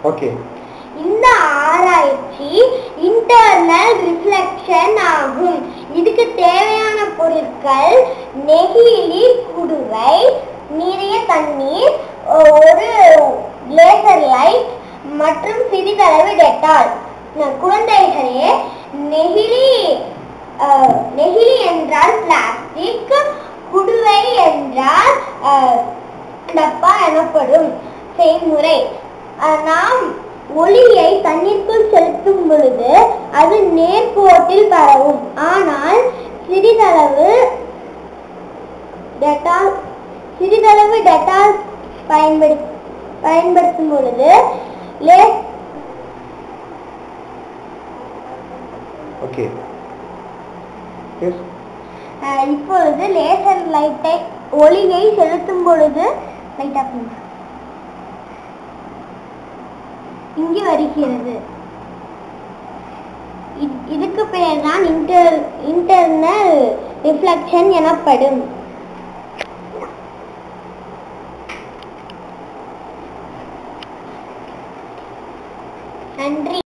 Okay இந்த ஆராய்ச்சி internal reflection ஆகும் இதுக்கு தேவையான பொருட்கள் நெகிழி குடுவை நிறைய தண்ணீர் ஒரு லேசர் லைட் மற்றும் சிறிதளவு டெட்டால் குழந்தைகளே நெகிழி அஹ், நெகிழி என்றால் பிளாஸ்டிக் குடுவை என்றால் அஹ், டப்பா எனப்படும் செய்முறை அஹ், நாம் ஒளியை தண்ணீருக்குள் செலுத்தும் பொழுது அது நேர்கோட்டில் பரவும் ஆனால் சிறிதளவு டெட்டால் சிறிதளவு டெட்டால் பயன்படு பயன்படுத்தும் பொழுது லே ஓகே எஸ் அஹ், இப்பொழுது லேசர் லைட்டை ஒளியை செலுத்தும் பொழுது லைட் ஆஃப் பண்ணுங்க. இங்கு வருகிறது இ- இதுக்கு பெயர் தான் இன்டர் இன்டர்னல் ரிஃப்ளெக்ஷன் எனப்படும் நன்றி